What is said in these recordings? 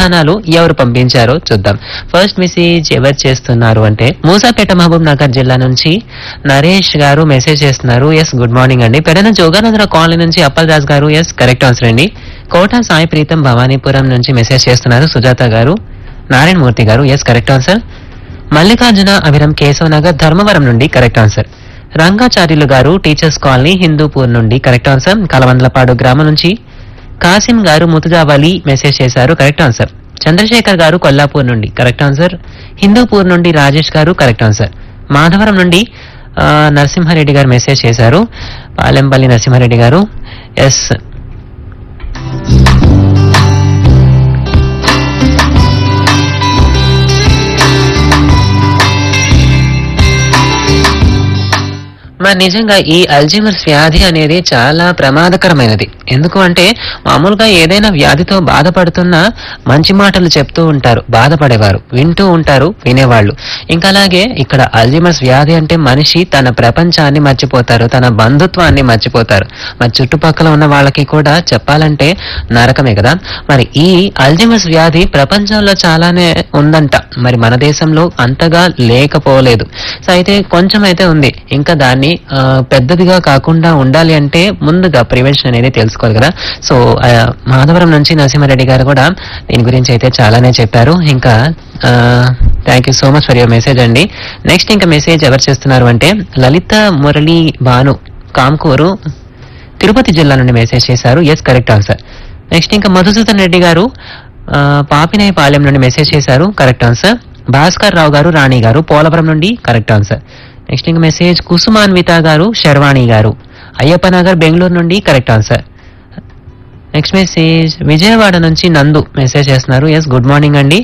సమాధానాలు ఎవరు పంపించారో చూద్దాం ఫస్ట్ మెసేజ్ ఎవరు చేస్తున్నారు అంటే మూసాపేట మహబూబ్ నగర్ జిల్లా నుంచి నరేష్ గారు మెసేజ్ చేస్తున్నారు ఎస్ గుడ్ మార్నింగ్ అండి పెడన జోగానందర కాలనీ నుంచి అప్పల్ దాస్ గారు ఎస్ కరెక్ట్ ఆన్సర్ అండి కోట సాయి ప్రీతం భవానీపురం నుంచి మెసేజ్ చేస్తున్నారు సుజాత గారు Narayana Murthy garu yes correct answer Mallikarjuna అవిరం కేశవ్ నగర్ ధర్మవరం నుండి కరెక్ట్ ఆన్సర్ రంగాచార్యులు గారు టీచర్స్ కాలనీ హిందూపూర్ నుండి కరెక్ట్ ఆన్సర్ కలవందలపాడు గ్రామం నుంచి కాసిం గారు ముతుజావలి మెసేజ్ చేశారు కరెక్ట్ ఆన్సర్ చంద్రశేఖర్ గారు కొల్లాపూర్ నుండి కరెక్ట్ ఆన్సర్ హిందూపూర్ నుండి రాజేష్ గారు కరెక్ట్ ఆన్సర్ మాధవరం నుండి ఆ, నరసింహారెడ్డి గారు మెసేజ్ చేశారు పాలెంపల్లి నరసింహారెడ్డి గారు ఎస్ మరి నిజంగా ఈ అల్జీమర్స్ వ్యాధి అనేది చాలా ప్రమాదకరమైనది ఎందుకు అంటే మామూలుగా ఏదైనా వ్యాధితో బాధపడుతున్నా మంచి మాటలు చెప్తూ ఉంటారు బాధపడేవారు వింటూ ఉంటారు వినేవాళ్ళు ఇంకా అలాగే ఇక్కడ అల్జీమర్స్ వ్యాధి అంటే మనిషి తన ప్రపంచాన్ని మర్చిపోతారు తన బంధుత్వాన్ని మర్చిపోతారు మరి చుట్టుపక్కల ఉన్న వాళ్ళకి కూడా చెప్పాలంటే నరకమే కదా మరి ఈ అల్జీమర్స్ వ్యాధి ప్రపంచంలో చాలానే ఉందంట మరి మన దేశంలో అంతగా లేకపోలేదు సో అయితే కొంచెం అయితే ఉంది ఇంకా దాన్ని ఆ, పెద్దదిగా కాకుండా ఉండాలి అంటే ముందుగా ప్రివెన్షన్ అనేది తెలుసుకోవాలి కదా సో ఆ, మాధవరం నుంచి నరసింహారెడ్డి గారు కూడా దీని గురించి అయితే చాలానే చెప్పారు ఇంకా thank you so much for your message అండి నెక్స్ట్ ఇంకా మెసేజ్ ఎవరు చేస్తున్నారు అంటే లలిత మురళి భాను కాంకూరు తిరుపతి జిల్లా నుండి మెసేజ్ చేశారు ఎస్ కరెక్ట్ ఆన్సర్ నెక్స్ట్ ఇంకా మధుసూదన్ రెడ్డి గారు ఆ, పాపినేయపాలెం నుండి మెసేజ్ చేశారు కరెక్ట్ ఆన్సర్ భాస్కర్ రావు గారు రాణి గారు పోలవరం నుండి కరెక్ట్ ఆన్సర్ నెక్స్ట్ ఇంకా మెసేజ్ కుసుమాన్విత గారు శర్వాణి గారు అయ్యప్ప నగర్ బెంగళూరు నుండి correct answer next message Vijayawada నుంచి నందు మెసేజ్ చేస్తున్నారు ఎస్ గుడ్ మార్నింగ్ అండి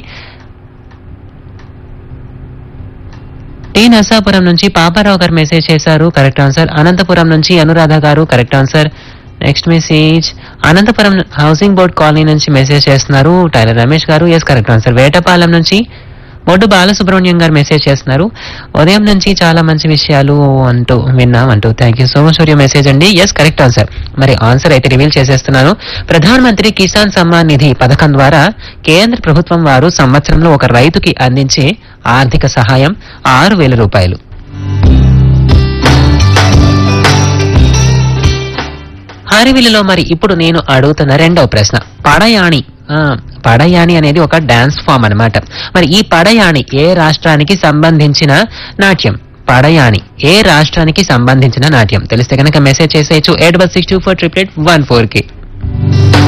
టి నర్సాపురం నుంచి పాపారావు గారు మెసేజ్ చేశారు కరెక్ట్ ఆన్సర్ అనంతపురం నుంచి Anuradha garu correct answer next message Anantapuram housing board colony నుంచి మెసేజ్ చేస్తున్నారు tailor Ramesh garu yes correct answer Vetapalem నుంచి బొడ్డు బాలసుబ్రహ్మణ్యం గారు మెసేజ్ చేస్తున్నారు ఉదయం నుంచి చాలా మంచి విషయాలు అంటూ విన్నాం అంటూ thank you so much for your message అండి ఎస్ కరెక్ట్ ఆన్సర్ మరి ఆన్సర్ అయితే రివీల్ చేసేస్తున్నాను ప్రధాన మంత్రి కిసాన్ సమ్మాన్ నిధి పథకం ద్వారా కేంద్ర ప్రభుత్వం వారు సంవత్సరంలో ఒక రైతుకి అందించే ఆర్థిక సహాయం ఆరు వేల రూపాయలు హారివిల్లులో మరి ఇప్పుడు నేను అడుగుతున్న రెండవ ప్రశ్న పడయాణి ఆ, పడయాణి అనేది ఒక డాన్స్ ఫామ్ అన్నమాట మరి ఈ పడయాణి ఏ రాష్ట్రానికి సంబంధించిన నాట్యం పడయాణి ఏ రాష్ట్రానికి సంబంధించిన నాట్యం తెలిస్తే కనుక మెసేజ్ చేసేయచ్చు ఎయిట్ బస్ six two four triple eight one four కి